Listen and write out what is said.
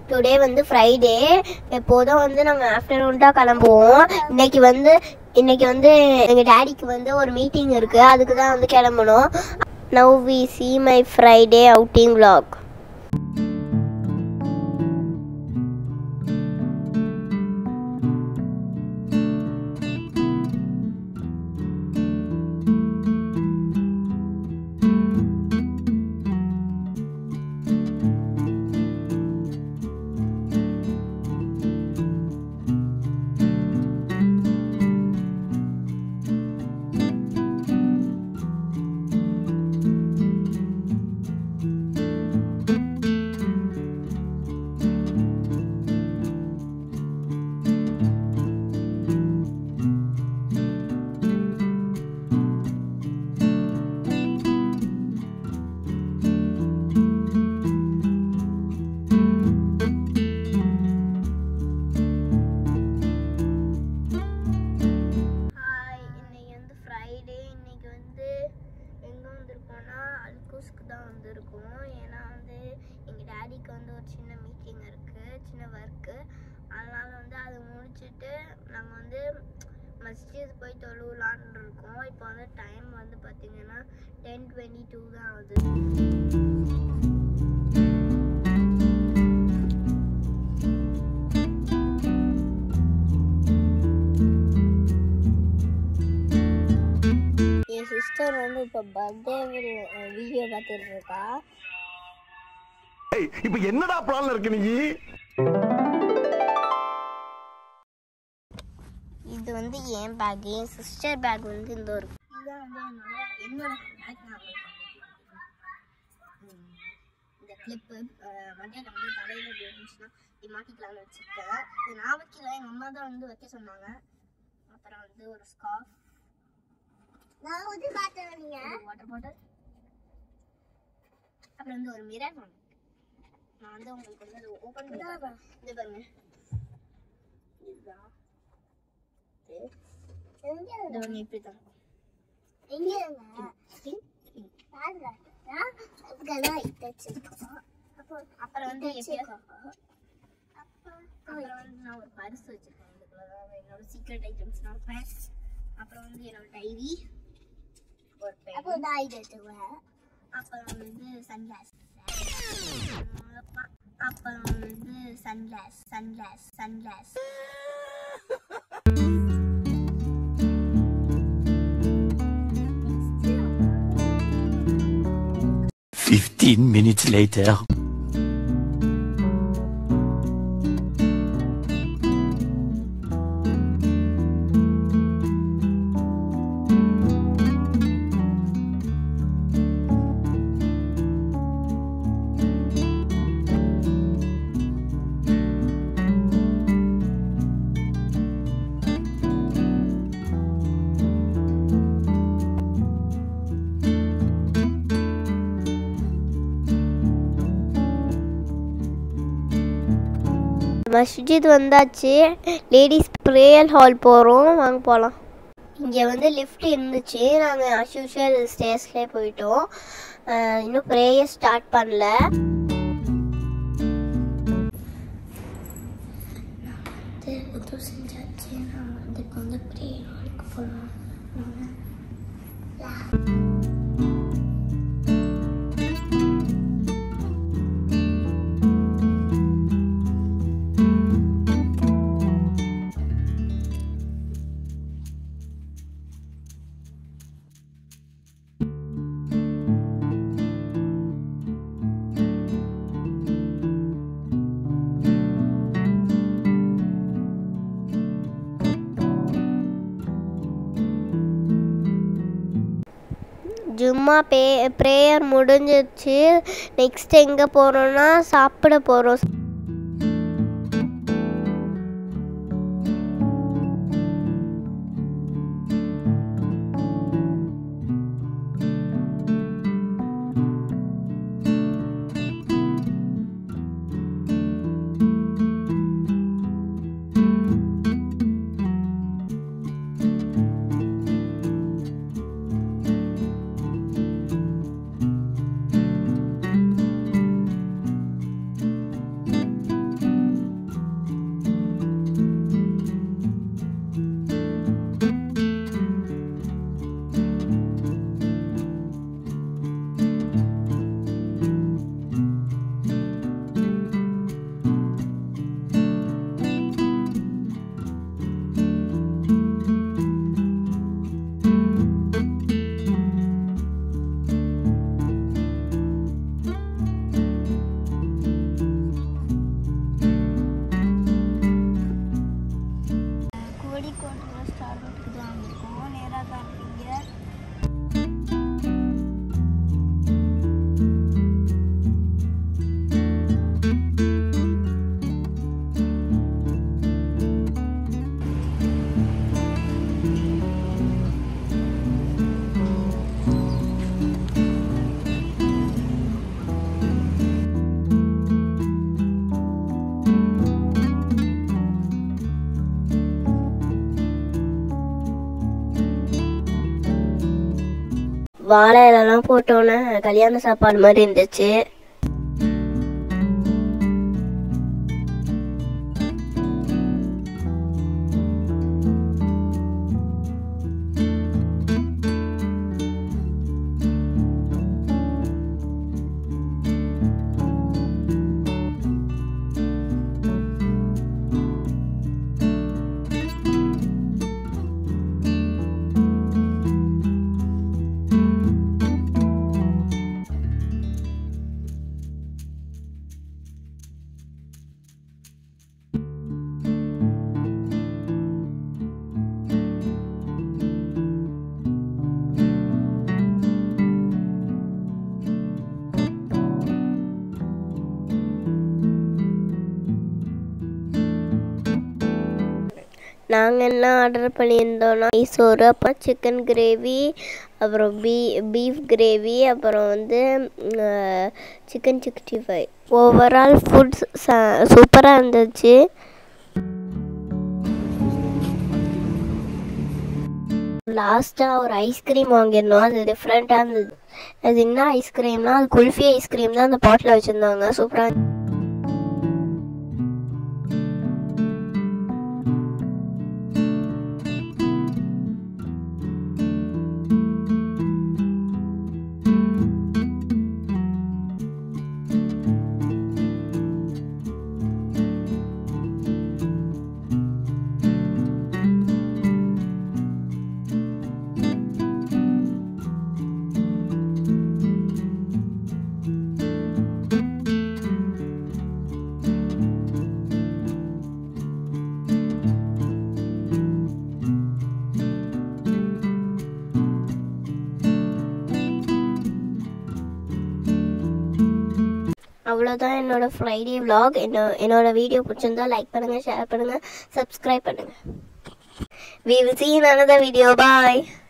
Today வந்து Friday எப்போதும் வந்து நாங்கள் ஆஃப்டர்நூன் தான் கிளம்புவோம் இன்னைக்கு வந்து இன்னைக்கு வந்து எங்கள் டேடிக்கு வந்து ஒரு மீட்டிங் இருக்குது அதுக்கு தான் வந்து கிளம்பணும் now we see my Friday outing vlog hi இன்னைக்கு வந்து ஃப்ரைடே இன்னைக்கு வந்து எங்கே வந்திருக்கோம்னா அல்கூஸ்க்கு தான் வந்திருக்கோம் ஏன்னா வந்து எங்கள் டேடிக்கு வந்து ஒரு சின்ன மீட்டிங் இருக்குது சின்ன ஒர்க்கு அதனால் வந்து அதை முடிச்சுட்டு நாங்கள் வந்து மஸ்ஜித் போய் தொழுவலான்னு இருக்கோம் இப்போ வந்து டைம் வந்து பார்த்தீங்கன்னா டென் டுவெண்ட்டி டூ தான் ஆகுது என் சிஸ்டர் வந்து இப்போ பர்த்டே வீடியோ பார்த்துட்டு இருக்கா ஏய் இப்ப என்னடா பிளான்ல இருக்கு நீ இது வந்து என் பேக் என் சிஸ்டர் பேக் வந்து இந்த ஒரு இதுதான் வந்து என்னோட என்னோட பேக் நான் போய் இந்த கிளிப்பு மண்டையில் வந்து தலையில் இப்படி இருந்துச்சுன்னா இப்படி மாட்டிக்கலாம்னு வச்சுருக்கேன் இது நான் வைக்கல எங்கள் அம்மா தான் வந்து வைக்க சொன்னாங்க அப்புறம் வந்து ஒரு ஸ்கார்ஃப் நான் வந்து பார்த்தேன் வாட்டர் பாட்டில் அப்புறம் வந்து ஒரு மிரர் ஒன்று நான் வந்து உங்களுக்கு வந்து அது ஓப்பன் பண்ணி காட்டுறேன். இது பாருங்க இதுதான் இது பாருங்க இப்படி தான் அப்புறம் வந்து எப்படியா அப்புறம் வந்து நான் ஒரு பர்ஸ் வச்சிருக்கேன் இதுக்குள்ள தான் என்னோட சீக்ரெட் ஐட்டம்ஸ் நான் வைப்பேன் அப்புறம் வந்து என்னோட டைரி ஒரு pen. அப்புறம் வந்து சன்கிளாஸ் அப்புறம் வந்து sunglass sunglass sunglass Fifteen minutes later. மஸ்ஜித் வந்தாச்சு லேடிஸ் ப்ரேயர் ஹால் போகிறோம் வாங்க போகலாம் இங்கே வந்து லிஃப்ட் இருந்துச்சு நாங்கள் அஸ் யூஷுவல் ஸ்டேஸ்லேயே போயிட்டோம் அஹ் இன்னும் ப்ரேயர் ஸ்டார்ட் பண்ணல எதுவும் செஞ்சாச்சு நான் வந்து இப்போ வந்து ப்ரேயர் ஹாலுக்கு போகலாம் ஜும்மா பே ப்ரேயர் முடிஞ்சிருச்சு நெக்ஸ்ட் எங்கே போகிறோன்னா சாப்பிட போகிறோம் வாழை இலெல்லாம் போட்டோன்னே கல்யாண சாப்பாடு மாதிரி இருந்துச்சு நாங்கள் என்ன ஆர்டர் பண்ணியிருந்தோம்னா சோறு அப்புறம் சிக்கன் கிரேவி அப்புறம் பீ பீஃப் கிரேவி அப்புறம் வந்து chicken sixty five overall foods சூப்பராக இருந்துச்சு லாஸ்ட்டாக ஒரு ஐஸ்கிரீம் வாங்கியிருந்தோம் அது டிஃப்ரெண்ட்டாக இருந்தது அது என்ன ஐஸ்கிரீம்னா அது குல்ஃபி ஐஸ்கிரீம் தான் அந்த பாட்டில் வச்சுருந்தாங்க சூப்பராக அவ்வளோதான் என்னோட ஃப்ரைடே vlog என்ன என்னோட வீடியோ பிடிச்சிருந்தா லைக் பண்ணுங்கள் ஷேர் பண்ணுங்கள் சப்ஸ்கிரைப் பண்ணுங்கள் we will see you in another video bye